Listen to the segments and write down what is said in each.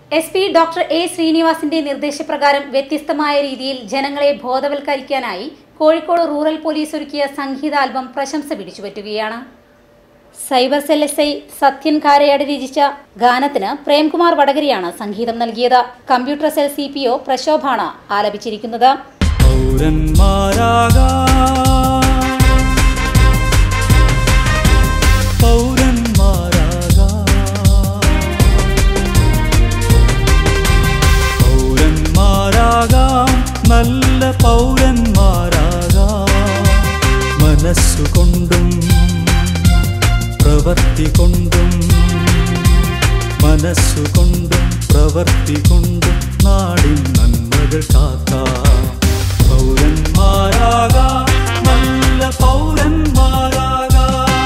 S P doctor A ശ്രീനിവാസിന്റെ നിർദ്ദേശപ്രകാരം വ്യത്യസ്തമായ രീതിയിൽ ജനങ്ങളെ ബോധവൽക്കരിക്കാനായി കോഴിക്കോട് റൂറൽ പോലീസ് ഒരുക്കിയ സംഗീത ആൽബം പ്രശംസ പിടിച്ചുപറ്റുകയാണ് cyber cell S I Sathyan Karayad രചിച്ച ഗാനത്തിന് പ്രേംകുമാർ വടകരയാണ് സംഗീതം നൽകിയത് computer cell C P O പ്രശോഭാണ് ആലപിച്ചിരിക്കുന്നത് പൗരന്മാരാകാം പൗരന്മാരാകാം പൗരന്മാരാകാം നല്ല പൗരന്മാരാകാം മനസ്സുകൊണ്ടും പ്രവൃത്തി കൊണ്ടും മനസ്സുകൊണ്ടും പ്രവൃത്തി കൊണ്ടും നാടിൻ നന്മകൾ കാക്കാം പൗരന്മാരാകാം നല്ല പൗരന്മാരാകാം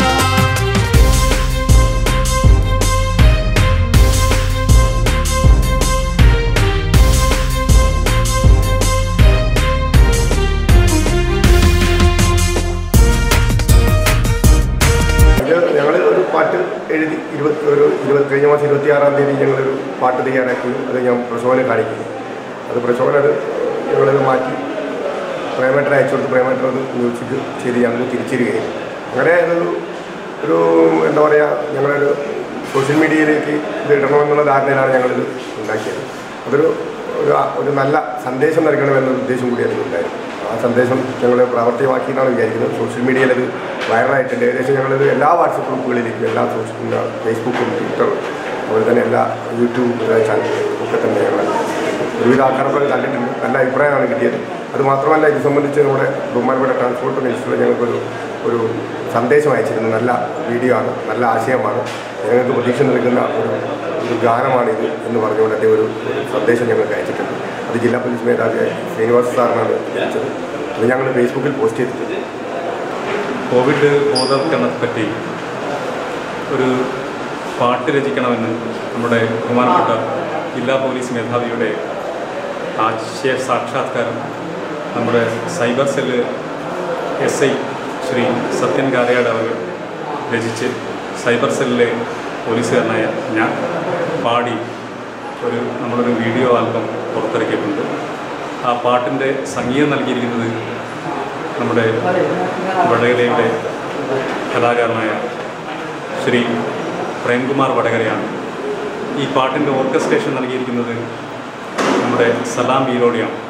ഇത് ഞങ്ങൾ ഒരു പാട്ട് എഴുതി ഇരുപത്തി ഒരു ഇരുപത്തി കഴിഞ്ഞ മാസം ഇരുപത്തി ആറാം തീയതി ഞങ്ങളൊരു പാട്ട് തയ്യാറാക്കി അത് ഞാൻ പ്രശോഭനെ കാണിക്കുന്നു അത് പ്രശോഭന അത് ഞങ്ങളത് മാറ്റി പ്രേമേട്ടൻ അയച്ചു കൊടുത്ത് പ്രേമേട്ടൻ അത് മ്യൂസിക് ചെയ്ത് ഞങ്ങൾക്ക് തിരിച്ചിരുകയും അങ്ങനെ അതൊരു ഒരു എന്താ പറയുക ഞങ്ങളൊരു സോഷ്യൽ മീഡിയയിലേക്ക് ഇത് ഇടണമെന്നുള്ള ധാരണയിലാണ് ഞങ്ങളിത് ഉണ്ടാക്കിയത് അതൊരു ഒരു ഒരു നല്ല സന്ദേശം നൽകണമെന്ന ഉദ്ദേശം കൂടി അതിലുണ്ടായിരുന്നു ആ സന്ദേശം ഞങ്ങൾ പ്രാവർത്തികമാക്കി എന്നാണ് വിചാരിക്കുന്നത് സോഷ്യൽ മീഡിയയിൽ അത് വൈറലായിട്ടുണ്ട് ഏകദേശം ഞങ്ങളത് എല്ലാ വാട്സപ്പ് ഗ്രൂപ്പുകളിലേക്കും എല്ലാ സോഷ്യൽ ഫേസ്ബുക്കും ട്വിറ്ററും അതുപോലെ തന്നെ എല്ലാ യൂട്യൂബ് ചാനലുകളും ഒക്കെ തന്നെ ഞങ്ങൾ ഒരുവിധ ആൾക്കാരൊക്കെ കണ്ടിട്ടുണ്ട് നല്ല അഭിപ്രായമാണ് കിട്ടിയത് അത് മാത്രമല്ല ഇത് സംബന്ധിച്ച് നമ്മുടെ ബഹുമാനപ്പെട്ട ട്രാൻസ്പോർട്ട് മിനിസ്റ്റർ ഞങ്ങൾക്കൊരു ഒരു സന്ദേശം അയച്ചിരുന്നു നല്ല വീഡിയോ ആണ് നല്ല ആശയമാണ് ഞങ്ങൾക്ക് പ്രതീക്ഷ നൽകുന്ന ഒരു ഒരു ഗാനമാണിത് എന്ന് പറഞ്ഞുകൊണ്ട് അദ്ദേഹം ഒരു ഒരു സന്ദേശം ഞങ്ങൾക്ക് അയച്ചിട്ടുണ്ട് അത് ജില്ലാ പോലീസ് മേധാവി ശ്രീനിവാസ് സാറിനാണ് അയച്ചത് അത് ഞങ്ങൾ ഫേസ്ബുക്കിൽ പോസ്റ്റ് ചെയ്തിട്ടുണ്ട് കോവിഡ് ബോധവൽക്കരണത്തെപ്പറ്റി ഒരു പാട്ട് രചിക്കണമെന്ന് നമ്മുടെ ബഹുമാനപ്പെട്ട ജില്ലാ പോലീസ് മേധാവിയുടെ ആശയ സാക്ഷാത്കാരം നമ്മുടെ cyber cell S I Shri Sathyan Karayad അവർ രചിച്ച് സൈബർ സെല്ലിലെ പോലീസുകാരനായ ഞാൻ പാടി ഒരു നമ്മളൊരു വീഡിയോ ആൽബം പുറത്തിറക്കിയിട്ടുണ്ട് ആ പാട്ടിൻ്റെ സംഗീതം നൽകിയിരിക്കുന്നത് നമ്മുടെ വടകരയുടെ കലാകാരനായ ശ്രീ പ്രേംകുമാർ വടകരയാണ് ഈ പാട്ടിൻ്റെ ഓർക്കസ്ട്രേഷൻ നൽകിയിരിക്കുന്നത് നമ്മുടെ സലാം ഈരോടെയാണ്